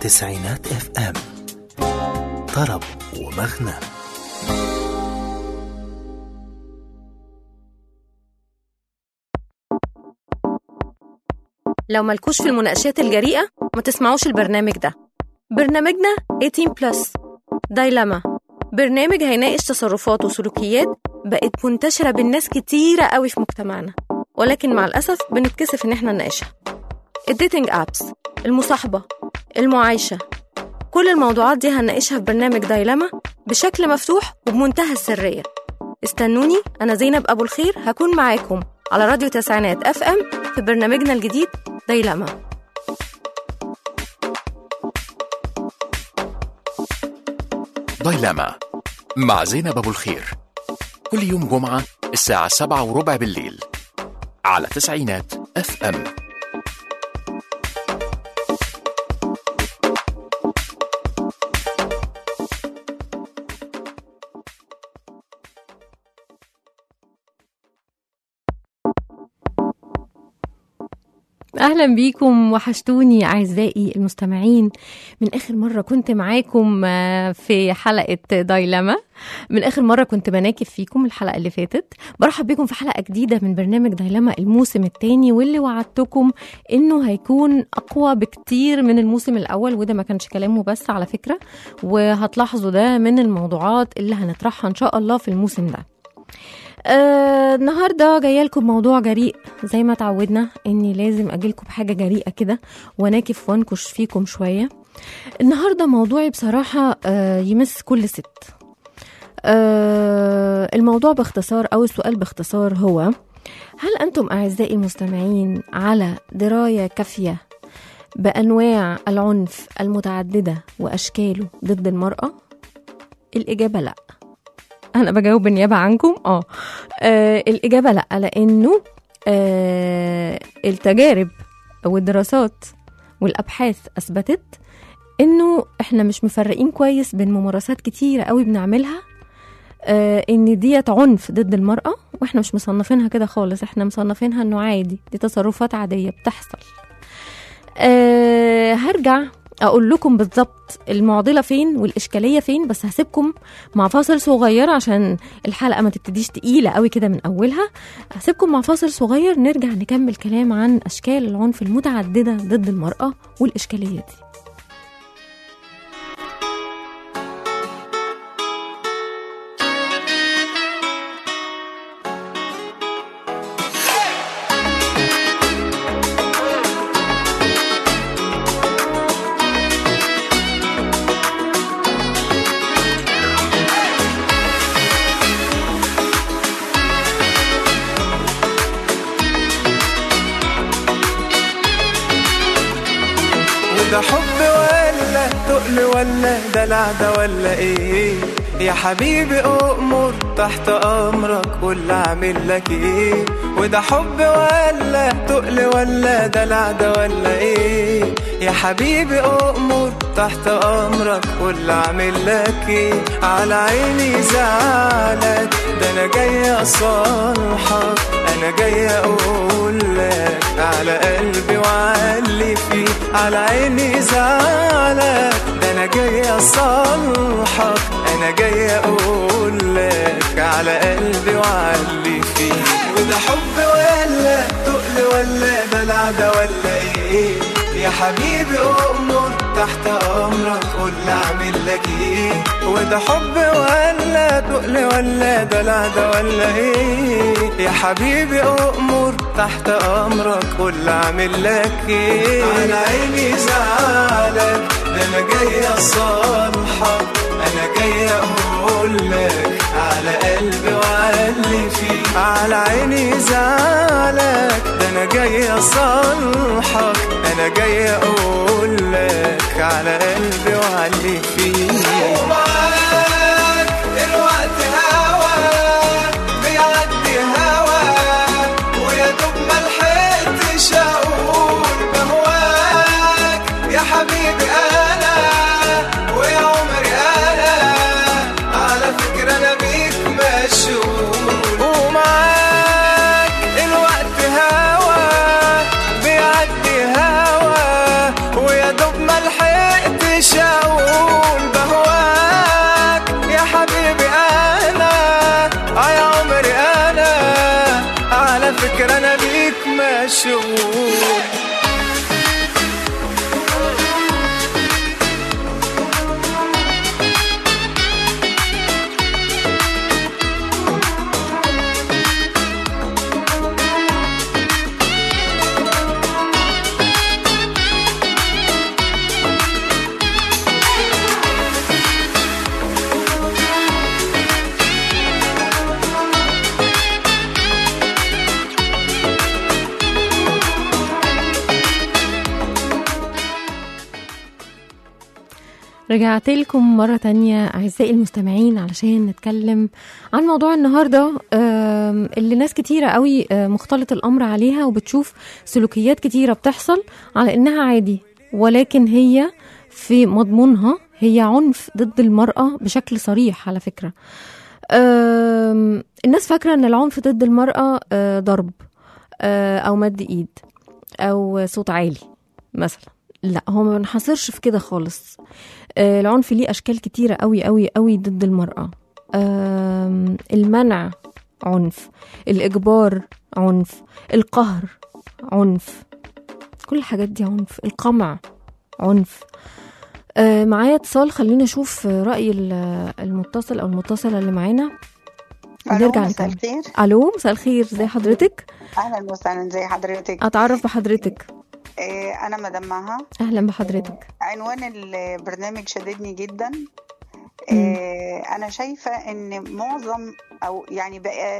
تسعينات اف ام طرب ومغنى لو مالكوش في المناقشات الجريئة ما تسمعوش البرنامج ده برنامجنا 18 بلس دايلاما برنامج هيناقش تصرفات وسلوكيات بقت منتشرة بالناس كتيرة قوي في مجتمعنا ولكن مع الأسف بنتكسف إن احنا نناقشها الديتنج أبس المصاحبة المعايشة كل الموضوعات دي هنناقشها في برنامج دايلاما بشكل مفتوح وبمنتهى السرية استنوني أنا زينب أبو الخير هكون معاكم على راديو تسعينات اف ام في برنامجنا الجديد دايلاما دايلاما مع زينب أبو الخير كل يوم جمعة الساعة سبعة وربع بالليل على تسعينات اف ام اهلا بيكم وحشتوني اعزائي المستمعين من اخر مره كنت معاكم آه، في حلقه دايلاما من اخر مره كنت بناكب فيكم الحلقه اللي فاتت برحب بيكم في حلقه جديده من برنامج دايلاما الموسم الثاني واللي وعدتكم انه هيكون اقوى بكتير من الموسم الاول وده ما كانش كلامه بس على فكره وهتلاحظوا ده من الموضوعات اللي هنطرحها ان شاء الله في الموسم ده آه، النهارده جايه لكم موضوع جريء زي ما تعودنا اني لازم اجيلكم بحاجه جريئه كده واناكف وانكش فيكم شويه النهارده موضوعي بصراحه آه، يمس كل ست آه، الموضوع باختصار او السؤال باختصار هو هل انتم اعزائي المستمعين على درايه كافيه بانواع العنف المتعدده واشكاله ضد المراه الاجابه لا انا بجاوب بالنيابه عنكم اه, آه الاجابه لا لانه آه التجارب والدراسات والابحاث اثبتت انه احنا مش مفرقين كويس بين ممارسات كتيره قوي بنعملها آه ان ديت عنف ضد المراه واحنا مش مصنفينها كده خالص احنا مصنفينها انه عادي دي تصرفات عاديه بتحصل آه هرجع اقول لكم بالظبط المعضله فين والاشكاليه فين بس هسيبكم مع فاصل صغير عشان الحلقه ما تبتديش تقيله قوي كده من اولها هسيبكم مع فاصل صغير نرجع نكمل كلام عن اشكال العنف المتعدده ضد المراه والاشكاليه دي وده حب ولا تقل ولا دلع ده ولا ايه يا حبيبي أؤمر تحت أمرك قول أعمل لك إيه وده حب ولا تقل ولا دلع ده ولا إيه يا حبيبي أؤمر تحت أمرك قول أعمل لك إيه على عيني زعلك ده أنا جاي أصالحك أنا جاي أقول لك على قلبي وعلي فيه على عيني زعلك ده أنا جاي أصالحك أنا جاي أقول لك على قلبي وعلي فيه وده حب ولا تقل ولا دلع ده ولا إيه يا حبيبي أؤمر تحت أمرك قول أعمل لك إيه وده حب ولا تقل ولا دلع ده ولا إيه يا حبيبي أؤمر تحت أمرك قول أعمل لك إيه على عيني زعلك ده أنا جاي أصالحك أنا جاي أقول لك على قلبي وعلي فيه على عيني زعلك ده أنا جاي أصالحك أنا جاي أقول لك على قلبي وعلي فيه ومعاك الوقت هوا بيعدي هوا ويا دوب ما لحقتش أقول بهواك يا حبيبي أنا ويا عمري أنا على فكرة أنا بيك مشغول ومعاك الوقت هوا بيعدي هوا رجعت لكم مرة تانية أعزائي المستمعين علشان نتكلم عن موضوع النهاردة آم، اللي ناس كتيرة قوي آه، مختلط الأمر عليها وبتشوف سلوكيات كتيرة بتحصل على إنها عادي ولكن هي في مضمونها هي عنف ضد المرأة بشكل صريح على فكرة آم، الناس فاكرة إن العنف ضد المرأة آه، ضرب آه، أو مد إيد أو صوت عالي مثلا لا هو ما بنحصرش في كده خالص آه، العنف ليه اشكال كتيره قوي قوي قوي ضد المراه آم، المنع عنف الاجبار عنف القهر عنف كل الحاجات دي عنف القمع عنف آه، معايا اتصال خلينا نشوف آه، راي ال- المتصل او المتصله اللي معانا ألو، ونرجع مساء نكمل الخير الو مساء الخير ازي حضرتك اهلا وسهلا زي حضرتك اتعرف بحضرتك آه، انا مدام مها اهلا بحضرتك عنوان البرنامج شددني جدا آه، انا شايفه ان معظم او يعني بقى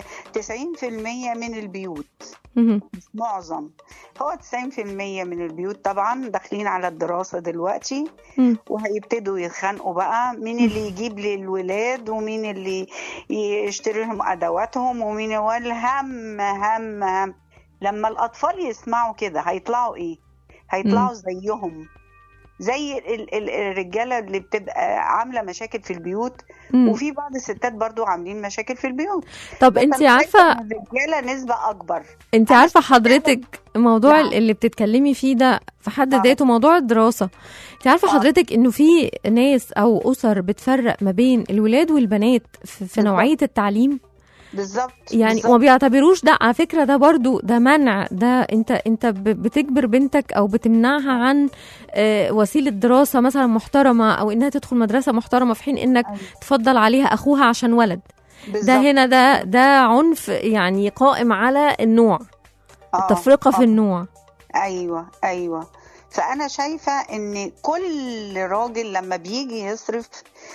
90% من البيوت مهم. مش معظم هو 90% من البيوت طبعا داخلين على الدراسة دلوقتي مم. وهيبتدوا يتخانقوا بقى مين اللي يجيب للولاد ومين اللي يشتري لهم أدواتهم ومين والهم هم هم لما الأطفال يسمعوا كده هيطلعوا إيه؟ هيطلعوا زيهم زي ال- ال- الرجالة اللي بتبقى عاملة مشاكل في البيوت مم. وفي بعض الستات برضو عاملين مشاكل في البيوت طب بس انت أنا عارفه شايفة إن الرجالة نسبة أكبر انت عارفه حضرتك موضوع نعم. اللي بتتكلمي فيه ده في حد آه. ذاته موضوع الدراسه انت عارفه آه. حضرتك انه في ناس او اسر بتفرق ما بين الولاد والبنات في, في بالظبط. نوعيه التعليم بالظبط يعني بالظبط. وما بيعتبروش ده على فكره ده برضو ده منع ده انت انت ب- بتجبر بنتك او بتمنعها عن آه، وسيله دراسه مثلا محترمه او انها تدخل مدرسه محترمه في حين انك أيوة. تفضل عليها اخوها عشان ولد ده بالظبط. هنا ده ده عنف يعني قائم على النوع آه، التفرقه في آه. النوع ايوه ايوه فانا شايفه ان كل راجل لما بيجي يصرف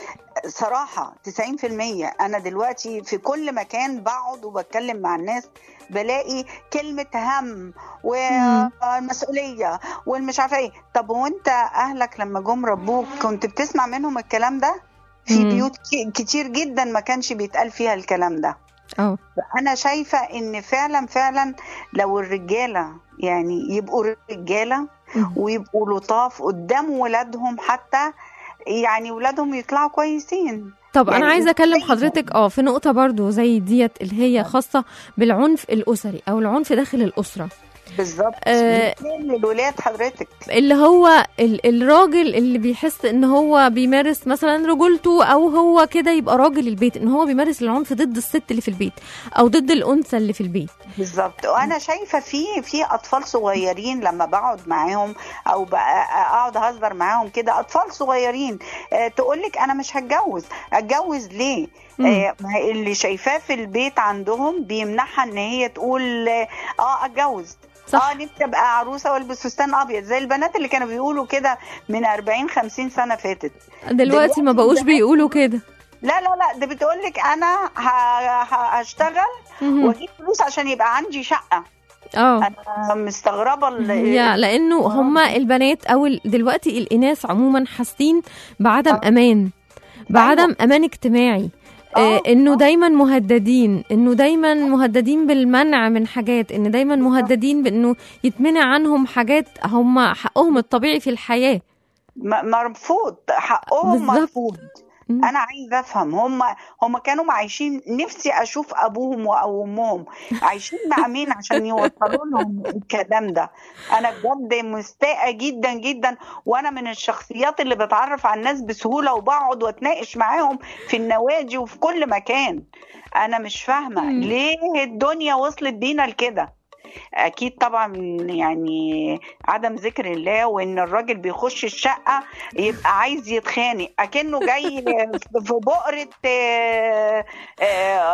صراحه 90% انا دلوقتي في كل مكان بقعد وبتكلم مع الناس بلاقي كلمه هم والمسؤوليه والمش عارفه ايه طب وانت اهلك لما جم ربوك كنت بتسمع منهم الكلام ده في مم. بيوت ك- كتير جدا ما كانش بيتقال فيها الكلام ده اه انا شايفه ان فعلا فعلا لو الرجاله يعني يبقوا رجاله مم. ويبقوا لطاف قدام ولادهم حتى يعني ولادهم يطلعوا كويسين طب يعني انا عايزه اكلم زيهم. حضرتك اه في نقطه برضو زي ديت اللي هي خاصه بالعنف الاسري او العنف داخل الاسره بالظبط آه. الاثنين للولاد حضرتك اللي هو ال الراجل اللي بيحس ان هو بيمارس مثلا رجولته او هو كده يبقى راجل البيت ان هو بيمارس العنف ضد الست اللي في البيت او ضد الانثى اللي في البيت بالظبط وانا شايفه في في اطفال صغيرين لما بقعد معاهم او بقى اقعد اهزر معاهم كده اطفال صغيرين آه تقول لك انا مش هتجوز اتجوز ليه مم. آه ما هي اللي شايفاه في البيت عندهم بيمنعها ان هي تقول اه آه، اتجوز صح. اه نفسي ابقى عروسه والبس فستان ابيض زي البنات اللي كانوا بيقولوا كده من 40 50 سنه فاتت دلوقتي ما دلوقتي بقوش ده- بيقولوا كده لا لا لا ده بتقول لك انا ه- ه- هشتغل مهم. واجيب فلوس عشان يبقى عندي شقه اه انا مستغربه ال- يا لانه آه. هما البنات او ال- دلوقتي الاناث عموما حاسين بعدم آه. امان بعدم امان اجتماعي آه، آه، انه آه. دايما مهددين انه دايما مهددين بالمنع من حاجات ان دايما مهددين بانه يتمنع عنهم حاجات هم حقهم الطبيعي في الحياه م- مرفوض حقهم بالظبط. مرفوض مم. انا عايزه افهم هم هم كانوا عايشين نفسي اشوف ابوهم او امهم عايشين مع مين عشان يوصلوا لهم الكلام ده انا بجد مستاءه جدا جدا وانا من الشخصيات اللي بتعرف على الناس بسهوله وبقعد واتناقش معاهم في النوادي وفي كل مكان انا مش فاهمه مم. ليه الدنيا وصلت بينا لكده اكيد طبعا يعني عدم ذكر الله وان الراجل بيخش الشقه يبقى عايز يتخانق اكنه جاي في بؤره آه، آه،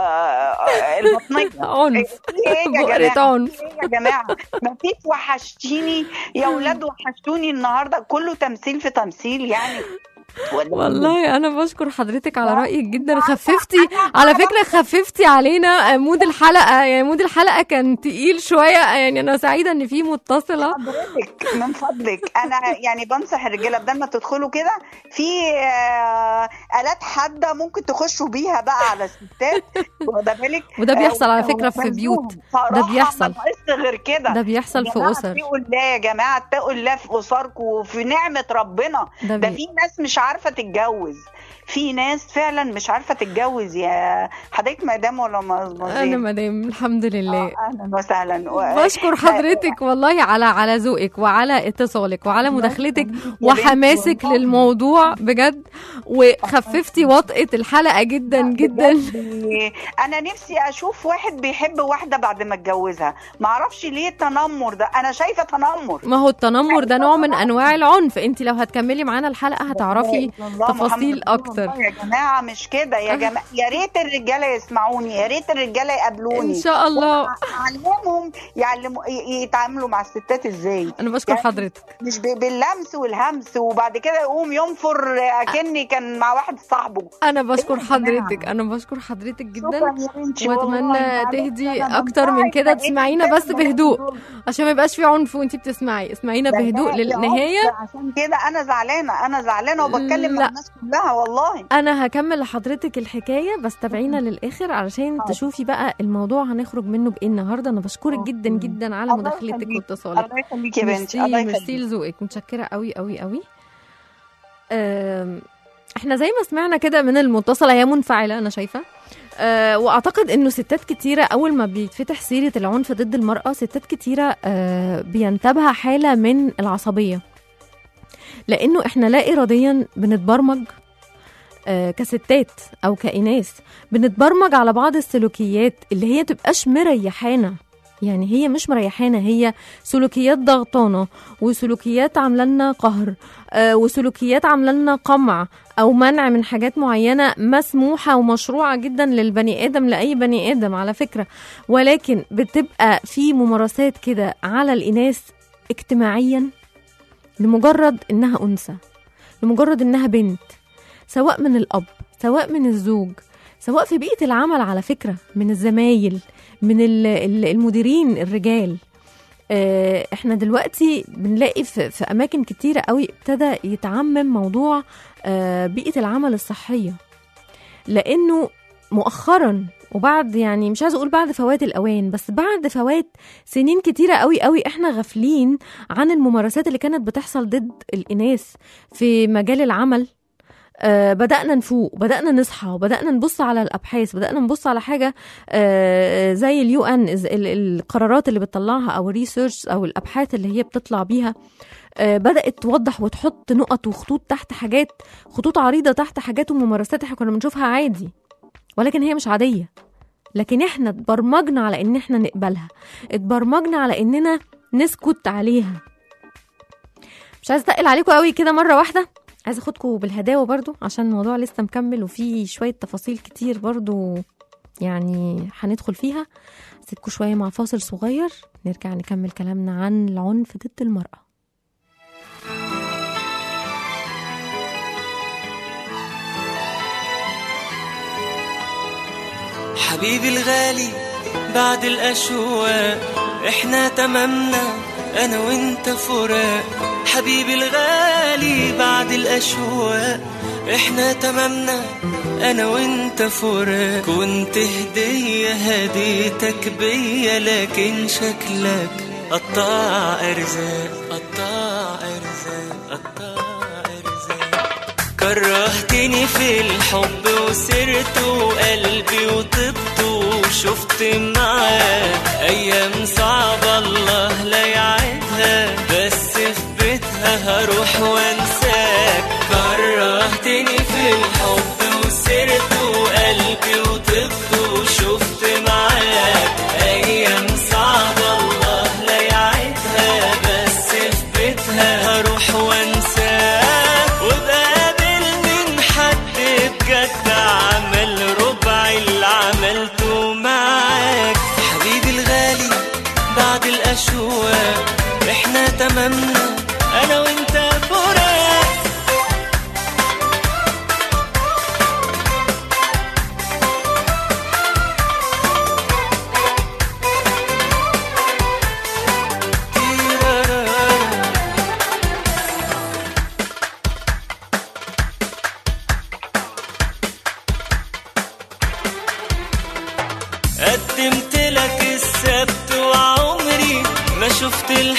آه، البطنيه عنف ايه يا بؤرة جماعه عنف ايه يا جماعه ما فيش وحشتيني يا اولاد وحشتوني النهارده كله تمثيل في تمثيل يعني ولا والله انا بشكر حضرتك على رايك جدا خففتي على فكره خففتي علينا مود الحلقه يعني مود الحلقه كان تقيل شويه يعني انا سعيده ان في متصله حضرتك من فضلك انا يعني بنصح الرجاله بدل ما تدخلوا كده في آه، الات حاده ممكن تخشوا بيها بقى على الستات واخده بالك وده بيحصل على آه، فكرة في وملزوم. بيوت. صراحة ده بيحصل. ما ناقص غير كده ده بيحصل يا في جماعة اسر اتقوا الله يا جماعه اتقوا الله في اسركم وفي نعمه ربنا ده ده بي... في ناس مش عارفه تتجوز في ناس فعلا مش عارفه تتجوز يا حضرتك مدام ولا مظبوط انا مدام الحمد لله اهلا وسهلا و- بشكر حضرتك والله على على ذوقك وعلى اتصالك وعلى مداخلتك وحماسك والله. للموضوع بجد وخففتي وطئة الحلقة جدا جدا بجد انا نفسي اشوف واحد بيحب واحده بعد ما اتجوزها ما اعرفش ليه التنمر ده انا شايفه تنمر ما هو التنمر ده نوع من انواع العنف انت لو هتكملي معانا الحلقه هتعرفي الله تفاصيل محمد رسول اكتر الله يا جماعه مش كده يا جماعه يا ريت الرجاله يسمعوني يا ريت الرجاله يقابلوني ان شاء الله اعلمهم يعلموا ي- يتعاملوا مع الستات ازاي انا بشكر يعني حضرتك مش ب- باللمس والهمس وبعد كده يقوم ينفر اكني كان مع واحد صاحبه انا بشكر إيه يا حضرتك جماعة؟ انا بشكر حضرتك جدا شكرا يا بنتي واتمنى والله. تهدي معلش أنا اكتر من بنصحك كده بقيت تسمعينا كده بس بهدوء بهدوء. عشان ما يبقاش في عنف وانت بتسمعي اسمعينا ده بهدوء ده- للنهايه ده عشان كده انا زعلانه انا زعلانه وبتكلم لا. مع الناس كلها والله انا هكمل لحضرتك الحكايه بس تابعينا للاخر علشان حاضر. تشوفي بقى الموضوع هنخرج منه بايه النهارده انا بشكرك جدا جدا على الله مداخلتك يخليك. واتصالك الله يخليك يا بنتي الله ميرسي ميرسي يخليك لذوقك متشكره قوي قوي قوي أم، احنا زي ما سمعنا كده من المتصله هي منفعله انا شايفه أه واعتقد انه ستات كتيره اول ما بيتفتح سيره العنف ضد المراه ستات كتيره أه بينتابها حاله من العصبيه لانه احنا لا اراديا بنتبرمج آه، كستات او كإناث بنتبرمج على بعض السلوكيات اللي هي تبقاش مريحانا يعني هي مش مريحانا هي سلوكيات ضغطانة وسلوكيات عاملة لنا قهر آه، وسلوكيات عاملة لنا قمع أو منع من حاجات معينة مسموحة ومشروعة جدا للبني آدم لأي بني آدم على فكرة ولكن بتبقى في ممارسات كده على الإناث اجتماعيا لمجرد إنها أنثى لمجرد إنها بنت سواء من الأب سواء من الزوج سواء في بيئة العمل على فكرة من الزمايل من ال- ال- المديرين الرجال آه، احنا دلوقتي بنلاقي في, في اماكن كتيره قوي ابتدى يتعمم موضوع آه، بيئه العمل الصحيه لانه مؤخرا وبعد يعني مش عايزه اقول بعد فوات الاوان بس بعد فوات سنين كتيره قوي قوي احنا غافلين عن الممارسات اللي كانت بتحصل ضد الاناث في مجال العمل آه بدأنا نفوق بدأنا نصحى وبدأنا نبص على الأبحاث بدأنا نبص على حاجة آه زي اليو ان القرارات اللي بتطلعها أو الريسيرش أو الأبحاث اللي هي بتطلع بيها آه بدأت توضح وتحط نقط وخطوط تحت حاجات خطوط عريضة تحت حاجات وممارسات احنا كنا بنشوفها عادي ولكن هي مش عادية لكن احنا اتبرمجنا على ان احنا نقبلها اتبرمجنا على اننا نسكت عليها مش عايزه اتقل عليكم قوي كده مره واحده عايزه اخدكم بالهداوه برضو عشان الموضوع لسه مكمل وفيه شويه تفاصيل كتير برضو يعني هندخل فيها سيبكم شويه مع فاصل صغير نرجع نكمل كلامنا عن العنف ضد المراه حبيبي الغالي بعد الأشواق احنا تمامنا أنا وانت فراق حبيبي الغالي بعد الأشواق احنا تمامنا أنا وانت فراق كنت هدية هديتك بيا لكن شكلك قطاع أرزاق قطاع أرزاق قطاع أرزاق كرهتني في الحب وسرت وقلبي وطبت وشفت معاك ايام صعبة الله لا يعيدها بس في بيتها هروح وانساك كرهتني في الحب وسرت وقلبي وطبت وشفت معاك ايام صعبة الله لا يعيدها بس في بيتها هروح وانساك وبقابل من حد بجد عمل ربع اللي عملته معاك حبيبي الغالي بعد الاشواق احنا تمامنا انا وانت فراق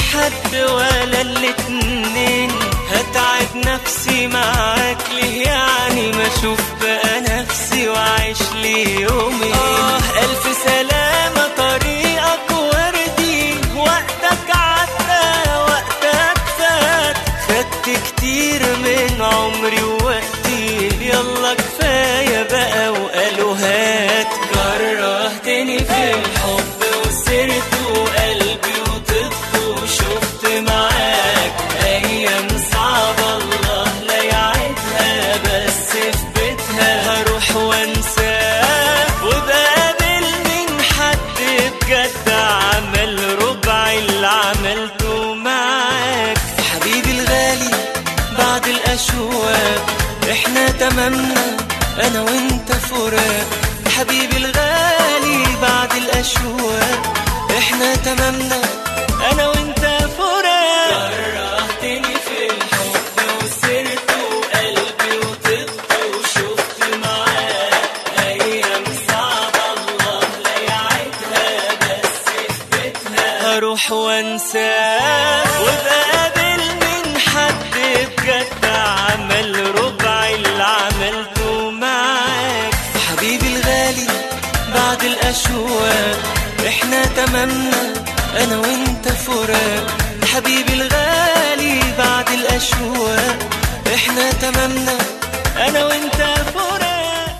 حد ولا الاتنين هتعب نفسي معاك ليه يعني ما اشوف بقى نفسي واعيش لي يومين اه الف سلامة طريقك وردي وقتك عدى وقتك فات خدت كتير من عمري ووقتي يلا كفاية بقى وقالوا هات كرهتني في الحب وسرت وقلبي وطفت وشفت معاك أيام صعبة الله لا يعيدها بس في بيتها هروح وانساك وبقابل من حد بجد عمل ربع اللي عملته معاك حبيبي الغالي بعد الأشواق احنا تمامنا أنا وأنت فراق حبيبي الغالي بعد الأشواق احنا تمامنا أنا وأنت فراق كرهتني في الحب وسرت وقلبي وطفت وشفت معاك أيام صعبة الله لا يعيدها بس في بيتها هروح وانساك وبقابل من حد بجد عمل ربع اللي عملته معاك حبيبي الغالي بعد الأشواق احنا تمامنا أنا وأنت فراق حبيبي الغالي بعد الأشواق احنا تمامنا أنا وأنت فراق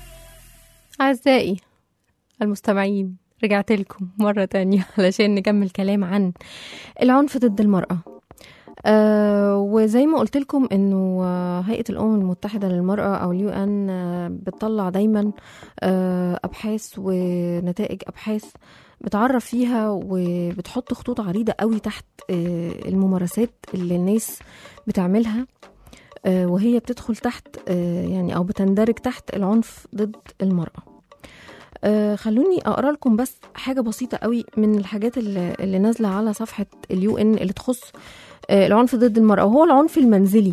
أعزائي المستمعين رجعت لكم مرة تانية علشان نكمل كلام عن العنف ضد المرأة آه وزي ما قلت لكم انه آه، هيئه الامم المتحده للمراه او اليو ان آه بتطلع دايما آه ابحاث ونتائج ابحاث بتعرف فيها وبتحط خطوط عريضه قوي تحت آه الممارسات اللي الناس بتعملها آه وهي بتدخل تحت آه يعني او بتندرج تحت العنف ضد المراه آه خلوني اقرا لكم بس حاجه بسيطه قوي من الحاجات اللي, اللي نازله على صفحه اليو ان اللي تخص آه العنف ضد المراه وهو العنف المنزلي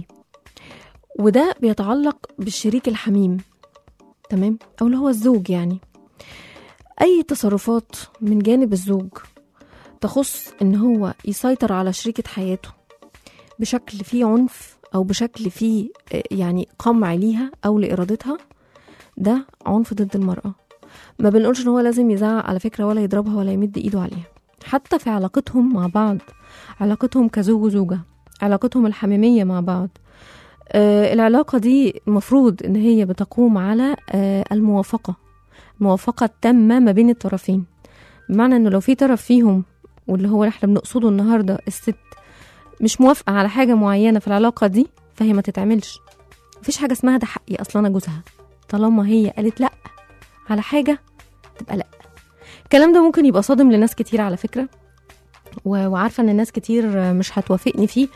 وده بيتعلق بالشريك الحميم تمام او اللي هو الزوج يعني اي تصرفات من جانب الزوج تخص ان هو يسيطر على شريكة حياته بشكل فيه عنف او بشكل فيه آه، يعني قمع ليها او لارادتها ده عنف ضد المرأة ما بنقولش ان هو لازم يزعق على فكرة ولا يضربها ولا يمد ايده عليها حتى في علاقتهم مع بعض علاقتهم كزوج وزوجة علاقتهم الحميمية مع بعض آه العلاقة دي المفروض ان هي بتقوم على آه الموافقة الموافقة التامة ما بين الطرفين بمعنى انه لو في طرف فيهم واللي هو احنا بنقصده النهاردة الست مش موافقة على حاجة معينة في العلاقة دي فهي ما تتعملش مفيش حاجة اسمها ده حقي اصلا انا جوزها طالما هي قالت لا على حاجة تبقى لا الكلام ده ممكن يبقى صادم لناس كتير على فكرة و- وعارفة ان الناس كتير مش هتوافقني فيه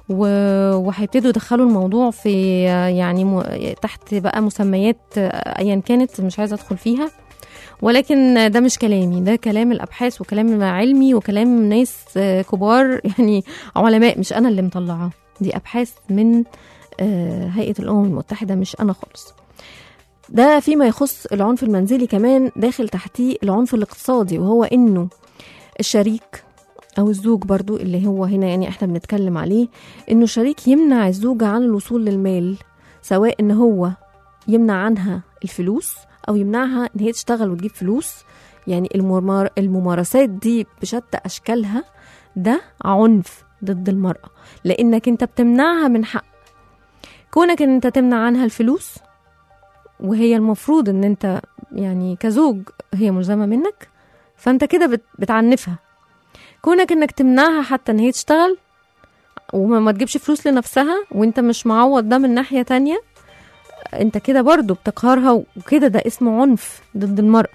و- وهيبتدوا يدخلوا الموضوع في يعني م... تحت بقى مسميات ايا كانت مش عايزة ادخل فيها ولكن ده مش كلامي ده كلام الابحاث وكلام علمي وكلام ناس كبار يعني علماء مش انا اللي مطلعاه دي ابحاث من آه، هيئة الامم المتحدة مش انا خالص ده فيما يخص العنف المنزلي كمان داخل تحتيه العنف الاقتصادي وهو انه الشريك او الزوج برضو اللي هو هنا يعني احنا بنتكلم عليه انه الشريك يمنع الزوجة عن الوصول للمال سواء ان هو يمنع عنها الفلوس او يمنعها ان هي تشتغل وتجيب فلوس يعني الممار- الممارسات دي بشتى اشكالها ده عنف ضد المرأة لانك انت بتمنعها من حق كونك ان انت تمنع عنها الفلوس وهي المفروض ان انت يعني كزوج هي ملزمة منك فانت كده بت- بتعنفها كونك انك تمنعها حتى ان هي تشتغل وما ما تجيبش فلوس لنفسها وانت مش معوض ده من ناحية تانية انت كده برضو بتقهرها وكده ده اسمه عنف ضد المرأة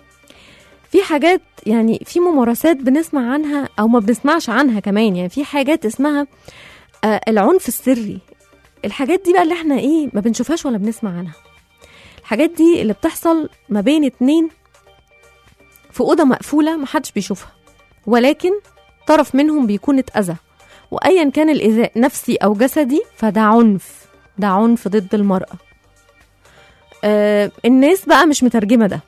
في حاجات يعني في ممارسات بنسمع عنها او ما بنسمعش عنها كمان يعني في حاجات اسمها آه العنف السري الحاجات دي بقى اللي احنا ايه ما بنشوفهاش ولا بنسمع عنها الحاجات دي اللي بتحصل ما بين اتنين في أوضة مقفولة محدش بيشوفها ولكن طرف منهم بيكون اتأذى وأيا كان الإيذاء نفسي أو جسدي فده عنف ده عنف ضد المرأة آه الناس بقى مش مترجمة ده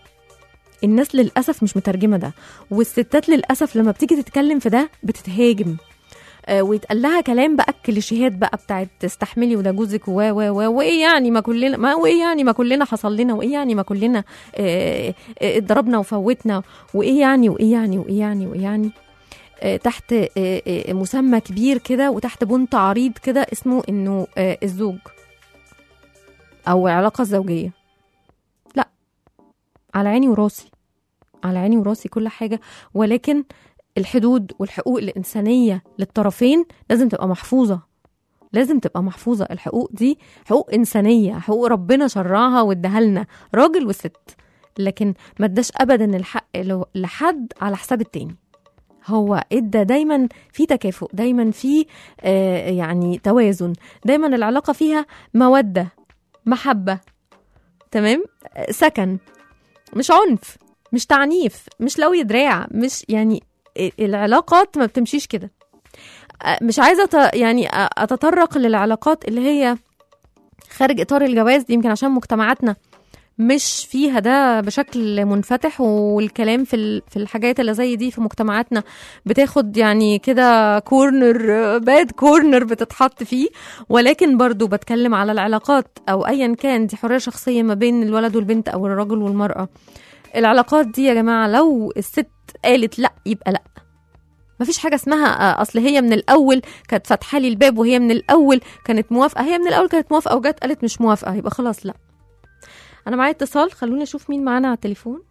الناس للأسف مش مترجمة ده والستات للأسف لما بتيجي تتكلم في ده بتتهاجم آه، ويتقال لها كلام بقى الكليشيهات بقى بتاعت تستحملي وده جوزك و و و وايه يعني ما كلنا ما وايه يعني ما كلنا حصل لنا وايه يعني ما كلنا آه، آه، اتضربنا وفوتنا وايه يعني وايه يعني وايه يعني وايه يعني آه، تحت آه، آه، مسمى كبير كده وتحت بنط عريض كده اسمه انه آه، الزوج او العلاقه الزوجيه لا على عيني وراسي على عيني وراسي كل حاجه ولكن الحدود والحقوق الانسانيه للطرفين لازم تبقى محفوظه لازم تبقى محفوظه الحقوق دي حقوق انسانيه حقوق ربنا شرعها واداها لنا راجل وست لكن ما اداش ابدا الحق لو- لحد على حساب التاني هو ادى دايما في تكافؤ دايما في آه يعني توازن دايما العلاقه فيها موده محبه تمام آه، سكن مش عنف مش تعنيف مش لوي دراع مش يعني العلاقات ما بتمشيش كده آه، مش عايزه أت- يعني أ- اتطرق للعلاقات اللي هي خارج اطار الجواز دي يمكن عشان مجتمعاتنا مش فيها ده بشكل منفتح والكلام في ال- في الحاجات اللي زي دي في مجتمعاتنا بتاخد يعني كده كورنر باد كورنر بتتحط فيه ولكن برضو بتكلم على العلاقات او ايا كان دي حريه شخصيه ما بين الولد والبنت او الرجل والمراه العلاقات دي يا جماعه لو الست قالت لا يبقى لا مفيش حاجه اسمها آه، اصل هي من الاول كانت فاتحه لي الباب وهي من الاول كانت موافقه هي من الاول كانت موافقه وجت قالت مش موافقه يبقى خلاص لا انا معايا اتصال خلوني اشوف مين معانا على التليفون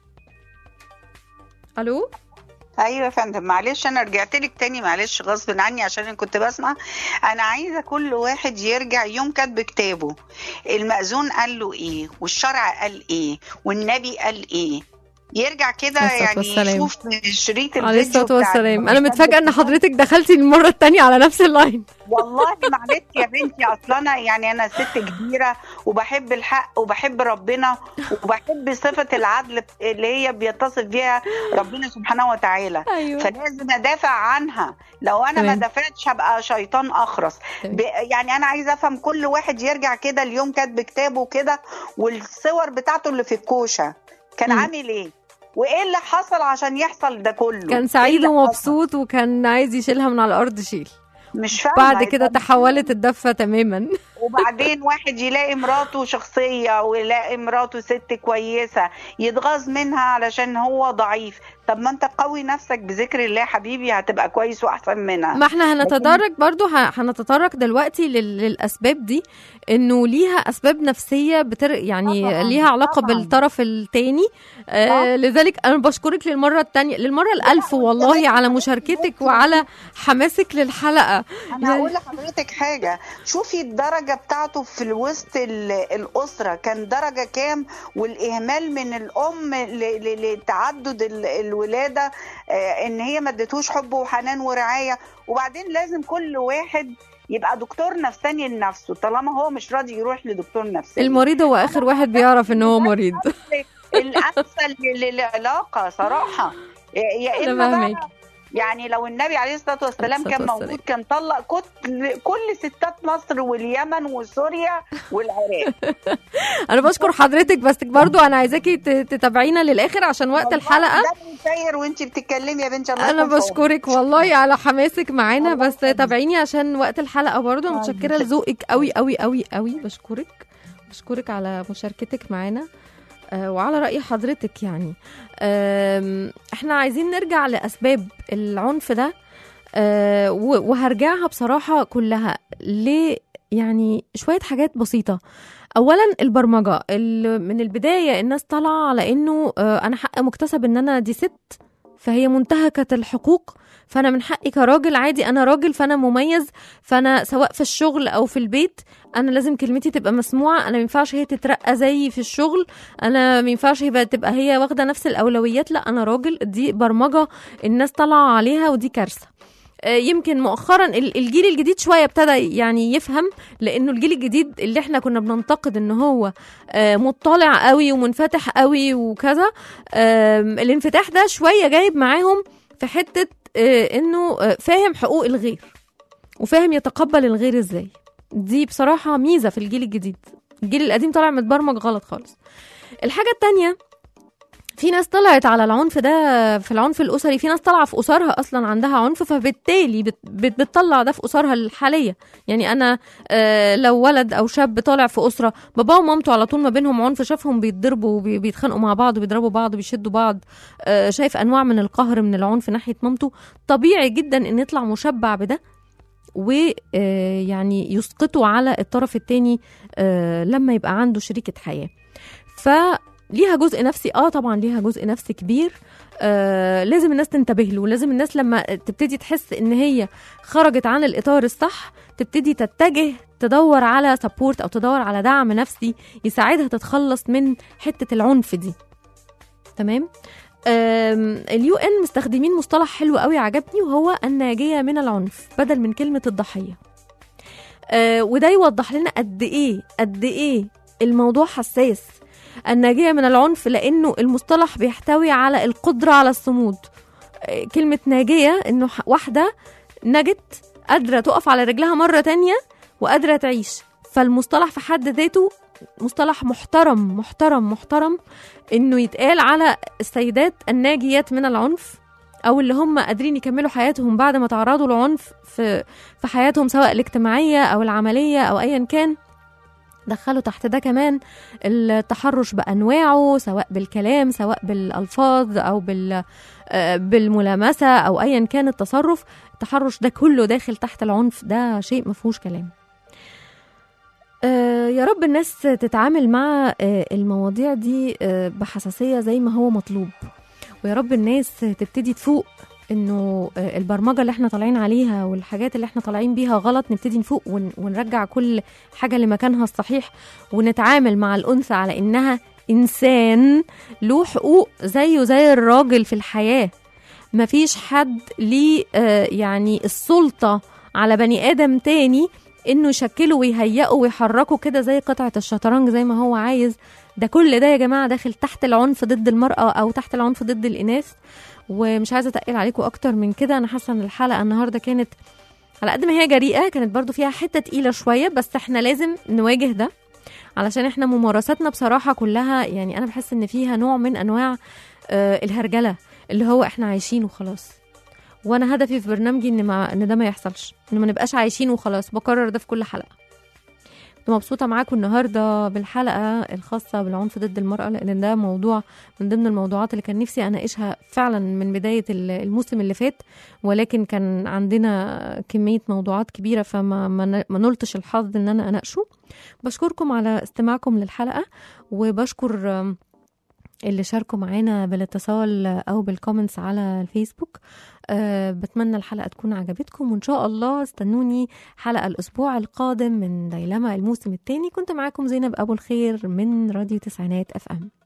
الو ايوه يا فندم معلش انا رجعت لك تاني معلش غصب عني عشان انا كنت بسمع انا عايزه كل واحد يرجع يوم كاتب كتابه المأذون قال له ايه والشرع قال ايه والنبي قال ايه يرجع كده عليه الصلاة يعني والسلام. يشوف شريط عليه الفيديو الصلاه بتاع والسلام انا الكتاب متفاجئه ان بتاعه. حضرتك دخلتي المره التانية على نفس اللاين والله معلش يا بنتي اصلا انا يعني انا ست كبيره وبحب الحق وبحب ربنا وبحب صفه العدل اللي هي بيتصف بيها ربنا سبحانه وتعالى ايوه فلازم ادافع عنها لو انا ما تمام. دافعتش هبقى شيطان اخرس تمام. ب... يعني انا عايزه افهم كل واحد يرجع كده اليوم كاتب كتابه كده والصور بتاعته اللي في الكوشه كان مم. عامل ايه وايه اللي حصل عشان يحصل ده كله كان إيه سعيد اللي حصل؟ ومبسوط وكان عايز يشيلها من على الارض شيل مش فاهمه بعد كده يبقى تحولت الدفه تماما وبعدين واحد يلاقي مراته شخصية ويلاقي مراته ست كويسة يتغاظ منها علشان هو ضعيف طب ما انت قوي نفسك بذكر الله حبيبي هتبقى كويس واحسن منها ما احنا هنتدرج برضو ه- هنتطرق دلوقتي لل- للاسباب دي انه ليها اسباب نفسيه بتر يعني طبعاً، ليها علاقه طبعاً. بالطرف التاني آه آه. لذلك انا بشكرك للمره التانية للمره الالف والله على مشاركتك وعلى حماسك للحلقه انا هقول لحضرتك حاجة شوفي الدرجة بتاعته في وسط ال- الأسرة كان درجة كام والإهمال من الأم ل- ل- لتعدد ال- الولادة آه، إن هي ما ادتهوش حب وحنان ورعاية وبعدين لازم كل واحد يبقى دكتور نفساني لنفسه طالما هو مش راضي يروح لدكتور نفساني المريض هو اخر واحد بيعرف ان هو مريض الامثل للعلاقه صراحه يا أنا اما فاهمك. بقى يعني لو النبي عليه الصلاه والسلام عليه الصلاة كان والسلام. موجود كان طلق كل كل ستات مصر واليمن وسوريا والعراق انا بشكر حضرتك بس برضو انا عايزاكي ت- تتابعينا للاخر عشان وقت الحلقه ده ساير وانت بتتكلمي يا بنتي الله انا يكون في عونك. بشكرك والله على حماسك معانا الله بس تابعيني عشان وقت الحلقه برضه الله متشكره يخليك. لذوقك قوي قوي قوي قوي بشكرك بشكرك على مشاركتك معانا آه، وعلى رأي حضرتك يعني آم، احنا عايزين نرجع لأسباب العنف ده آه، و- وهرجعها بصراحة كلها ليه يعني شوية حاجات بسيطة اولا البرمجه ال- من البدايه الناس طالعه على انه آه، انا حق مكتسب ان انا دي ست فهي منتهكه الحقوق فانا من حقي كراجل عادي انا راجل فانا مميز فانا سواء في الشغل او في البيت انا لازم كلمتي تبقى مسموعه انا ما ينفعش هي تترقى زيي في الشغل انا ما ينفعش يبقى تبقى هي واخده نفس الاولويات لا انا راجل دي برمجه الناس طالعه عليها ودي كارثه آه، يمكن مؤخرا ال- الجيل الجديد شويه ابتدى يعني يفهم لانه الجيل الجديد اللي احنا كنا بننتقد ان هو آه، مطلع قوي ومنفتح قوي وكذا آم، الانفتاح ده شويه جايب معاهم في حته آه، انه آه، فاهم حقوق الغير وفاهم يتقبل الغير ازاي دي بصراحه ميزه في الجيل الجديد الجيل القديم طالع متبرمج غلط خالص الحاجه التانية في ناس طلعت على العنف ده في العنف الاسري في ناس طالعه في اسرها اصلا عندها عنف فبالتالي بت- بت- بتطلع ده في اسرها الحاليه يعني انا آه، لو ولد او شاب طالع في اسره باباه ومامته على طول ما بينهم عنف شافهم بيتضربوا وبيتخانقوا مع بعض وبيضربوا بعض وبيشدوا بعض آه، شايف انواع من القهر من العنف ناحيه مامته طبيعي جدا ان يطلع مشبع بده ويعني يسقطوا على الطرف التاني آه، لما يبقى عنده شريكة حياة فليها جزء نفسي اه طبعا ليها جزء نفسي كبير آه لازم الناس تنتبه له لازم الناس لما تبتدي تحس ان هي خرجت عن الاطار الصح تبتدي تتجه تدور على سبورت او تدور على دعم نفسي يساعدها تتخلص من حته العنف دي تمام اليو ان مستخدمين مصطلح حلو قوي عجبني وهو الناجيه من العنف بدل من كلمه الضحيه آه وده يوضح لنا قد ايه قد ايه الموضوع حساس الناجيه من العنف لانه المصطلح بيحتوي على القدره على الصمود آه كلمه ناجيه انه ح- واحده نجت قادره تقف على رجلها مره تانية وقادره تعيش فالمصطلح في حد ذاته مصطلح محترم محترم محترم انه يتقال على السيدات الناجيات من العنف او اللي هم قادرين يكملوا حياتهم بعد ما تعرضوا لعنف في في حياتهم سواء الاجتماعيه او العمليه او ايا كان دخلوا تحت ده كمان التحرش بانواعه سواء بالكلام سواء بالالفاظ او بال آه، بالملامسه او ايا كان التصرف التحرش ده كله داخل تحت العنف ده شيء ما فيهوش كلام آه، يا رب الناس تتعامل مع آه، المواضيع دي آه، بحساسية زي ما هو مطلوب ويا رب الناس تبتدي تفوق انه آه، البرمجة اللي احنا طالعين عليها والحاجات اللي احنا طالعين بيها غلط نبتدي نفوق ون- ونرجع كل حاجة لمكانها الصحيح ونتعامل مع الأنثى على إنها إنسان له حقوق زيه زي الراجل في الحياة مفيش حد ليه آه، يعني السلطة على بني آدم تاني انه يشكله ويهيئه ويحركه كده زي قطعة الشطرنج زي ما هو عايز ده كل ده يا جماعة داخل تحت العنف ضد المرأة أو تحت العنف ضد الإناث ومش عايزة أتقل عليكم أكتر من كده أنا حاسة إن الحلقة النهاردة كانت على قد ما هي جريئة كانت برضو فيها حتة تقيلة شوية بس احنا لازم نواجه ده علشان احنا ممارساتنا بصراحة كلها يعني أنا بحس إن فيها نوع من أنواع آه الهرجلة اللي هو احنا عايشين وخلاص وانا هدفي في برنامجي ان ما ان ده ما يحصلش ان ما نبقاش عايشين وخلاص بكرر ده في كل حلقه كنت مبسوطة معاكم النهاردة بالحلقة الخاصة بالعنف ضد المرأة لأن ده موضوع من ضمن الموضوعات اللي كان نفسي أناقشها فعلا من بداية ال- الموسم اللي فات ولكن كان عندنا كمية موضوعات كبيرة فما ما ما نلتش الحظ إن أنا أناقشه بشكركم على استماعكم للحلقة وبشكر آم، اللي شاركوا معانا بالاتصال أو بالكومنتس على الفيسبوك أه بتمنى الحلقة تكون عجبتكم وإن شاء الله استنوني حلقة الأسبوع القادم من ديلما الموسم الثاني كنت معاكم زينب أبو الخير من راديو تسعينات أف أم